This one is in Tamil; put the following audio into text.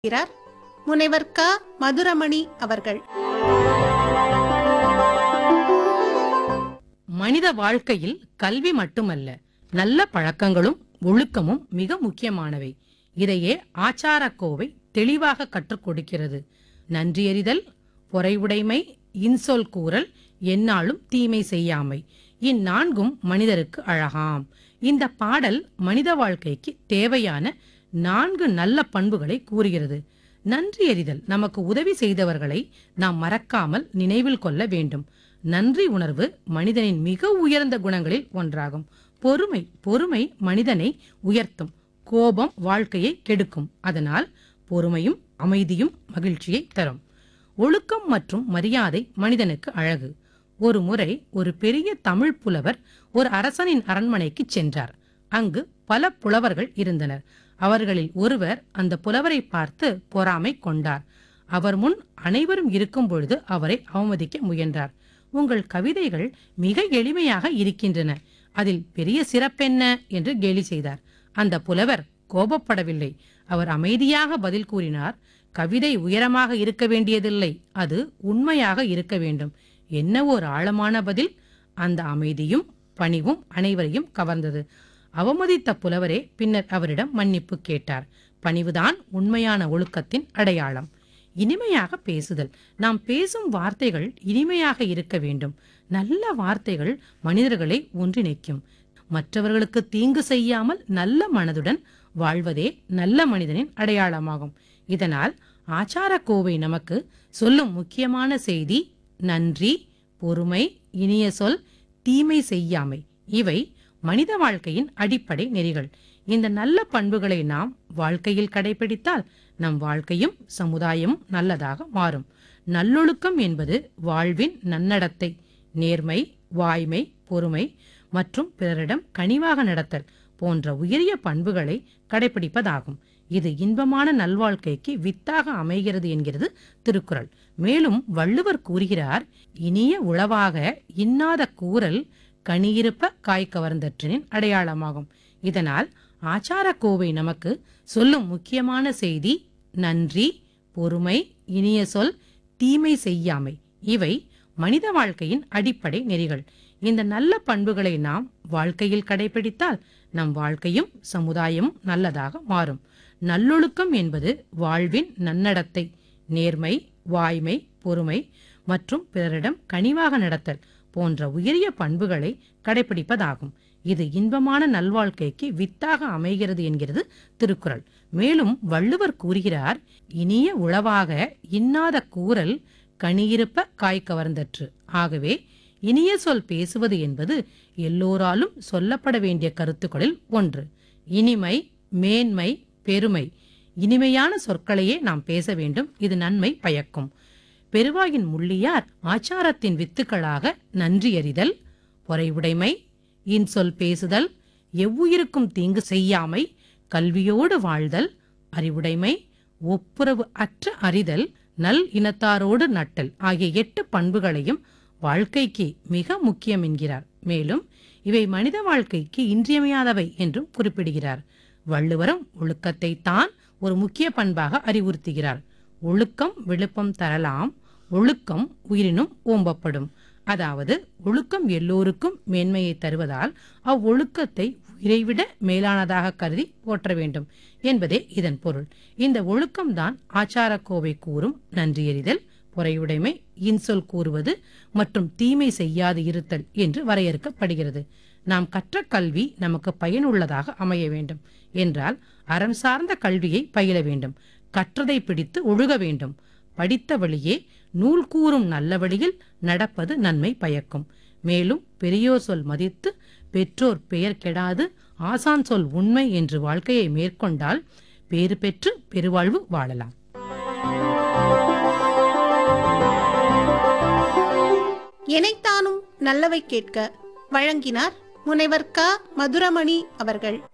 இருக்கிறார் முனைவர் க மதுரமணி அவர்கள் மனித வாழ்க்கையில் கல்வி மட்டுமல்ல நல்ல பழக்கங்களும் ஒழுக்கமும் மிக முக்கியமானவை இதையே ஆச்சாரக்கோவை தெளிவாக கற்றுக் கொடுக்கிறது நன்றியறிதல் பொறைவுடைமை இன்சொல் கூறல் எந்நாளும் தீமை செய்யாமை இந்நான்கும் மனிதருக்கு அழகாம் இந்த பாடல் மனித வாழ்க்கைக்கு தேவையான நான்கு நல்ல பண்புகளை கூறுகிறது நன்றியறிதல் நமக்கு உதவி செய்தவர்களை நாம் மறக்காமல் நினைவில் கொள்ள வேண்டும் நன்றி உணர்வு மனிதனின் மிக உயர்ந்த குணங்களில் ஒன்றாகும் பொறுமை பொறுமை மனிதனை உயர்த்தும் கோபம் வாழ்க்கையை கெடுக்கும் அதனால் பொறுமையும் அமைதியும் மகிழ்ச்சியை தரும் ஒழுக்கம் மற்றும் மரியாதை மனிதனுக்கு அழகு ஒரு முறை ஒரு பெரிய தமிழ் புலவர் ஒரு அரசனின் அரண்மனைக்கு சென்றார் அங்கு பல புலவர்கள் இருந்தனர் அவர்களில் ஒருவர் அந்த புலவரை பார்த்து பொறாமை கொண்டார் அவர் முன் அனைவரும் இருக்கும் பொழுது அவரை அவமதிக்க முயன்றார் உங்கள் கவிதைகள் மிக எளிமையாக இருக்கின்றன அதில் பெரிய சிறப்பென்ன என்று கேலி செய்தார் அந்த புலவர் கோபப்படவில்லை அவர் அமைதியாக பதில் கூறினார் கவிதை உயரமாக இருக்க வேண்டியதில்லை அது உண்மையாக இருக்க வேண்டும் என்ன ஒரு ஆழமான பதில் அந்த அமைதியும் பணிவும் அனைவரையும் கவர்ந்தது அவமதித்த புலவரே பின்னர் அவரிடம் மன்னிப்பு கேட்டார் பணிவுதான் உண்மையான ஒழுக்கத்தின் அடையாளம் இனிமையாக பேசுதல் நாம் பேசும் வார்த்தைகள் இனிமையாக இருக்க வேண்டும் நல்ல வார்த்தைகள் மனிதர்களை ஒன்றிணைக்கும் மற்றவர்களுக்கு தீங்கு செய்யாமல் நல்ல மனதுடன் வாழ்வதே நல்ல மனிதனின் அடையாளமாகும் இதனால் ஆச்சார கோவை நமக்கு சொல்லும் முக்கியமான செய்தி நன்றி பொறுமை இனிய சொல் தீமை செய்யாமை இவை மனித வாழ்க்கையின் அடிப்படை நெறிகள் இந்த நல்ல பண்புகளை நாம் வாழ்க்கையில் கடைபிடித்தால் நம் வாழ்க்கையும் சமுதாயமும் நல்லதாக மாறும் நல்லொழுக்கம் என்பது வாழ்வின் நன்னடத்தை நேர்மை வாய்மை பொறுமை மற்றும் பிறரிடம் கனிவாக நடத்தல் போன்ற உயரிய பண்புகளை கடைபிடிப்பதாகும் இது இன்பமான நல்வாழ்க்கைக்கு வித்தாக அமைகிறது என்கிறது திருக்குறள் மேலும் வள்ளுவர் கூறுகிறார் இனிய உளவாக இன்னாத கூறல் கனியிருப்ப காய் கவர்ந்தற்றினின் அடையாளமாகும் இதனால் ஆச்சார கோவை நமக்கு சொல்லும் முக்கியமான செய்தி நன்றி பொறுமை இனிய சொல் தீமை செய்யாமை இவை மனித வாழ்க்கையின் அடிப்படை நெறிகள் இந்த நல்ல பண்புகளை நாம் வாழ்க்கையில் கடைபிடித்தால் நம் வாழ்க்கையும் சமுதாயமும் நல்லதாக மாறும் நல்லொழுக்கம் என்பது வாழ்வின் நன்னடத்தை நேர்மை வாய்மை பொறுமை மற்றும் பிறரிடம் கனிவாக நடத்தல் போன்ற உயரிய பண்புகளை கடைபிடிப்பதாகும் இது இன்பமான நல்வாழ்க்கைக்கு வித்தாக அமைகிறது என்கிறது திருக்குறள் மேலும் வள்ளுவர் கூறுகிறார் இனிய உளவாக இன்னாத கூறல் கனியிருப்ப காய் கவர்ந்தற்று ஆகவே இனிய சொல் பேசுவது என்பது எல்லோராலும் சொல்லப்பட வேண்டிய கருத்துக்களில் ஒன்று இனிமை மேன்மை பெருமை இனிமையான சொற்களையே நாம் பேச வேண்டும் இது நன்மை பயக்கும் பெருவாயின் முள்ளியார் ஆச்சாரத்தின் வித்துக்களாக நன்றியறிதல் பொறைவுடைமை இன்சொல் பேசுதல் எவ்வுயிருக்கும் தீங்கு செய்யாமை கல்வியோடு வாழ்தல் அறிவுடைமை ஒப்புரவு அற்ற அறிதல் நல் இனத்தாரோடு நட்டல் ஆகிய எட்டு பண்புகளையும் வாழ்க்கைக்கு மிக முக்கியம் என்கிறார் மேலும் இவை மனித வாழ்க்கைக்கு இன்றியமையாதவை என்றும் குறிப்பிடுகிறார் வள்ளுவரும் ஒழுக்கத்தை தான் ஒரு முக்கிய பண்பாக அறிவுறுத்துகிறார் ஒழுக்கம் விழுப்பம் தரலாம் ஒழுக்கம் உயிரினும் ஓம்பப்படும் அதாவது ஒழுக்கம் எல்லோருக்கும் மேன்மையை தருவதால் அவ்வொழுக்கத்தை உயிரைவிட மேலானதாக கருதி போற்ற வேண்டும் என்பதே இதன் பொருள் இந்த ஒழுக்கம்தான் ஆச்சாரக்கோவை கூறும் நன்றியறிதல் பொறையுடைமை இன்சொல் கூறுவது மற்றும் தீமை செய்யாது இருத்தல் என்று வரையறுக்கப்படுகிறது நாம் கற்ற கல்வி நமக்கு பயனுள்ளதாக அமைய வேண்டும் என்றால் அறம் சார்ந்த கல்வியை பயில வேண்டும் கற்றதை பிடித்து ஒழுக வேண்டும் படித்த வழியே நூல் கூறும் நல்ல வழியில் நடப்பது நன்மை பயக்கும் மேலும் பெரியோர் சொல் மதித்து பெற்றோர் பெயர் கெடாது ஆசான் சொல் உண்மை என்று வாழ்க்கையை மேற்கொண்டால் பேறு பெற்று பெருவாழ்வு வாழலாம் எனைத்தானும் நல்லவை கேட்க வழங்கினார் முனைவர் க மதுரமணி அவர்கள்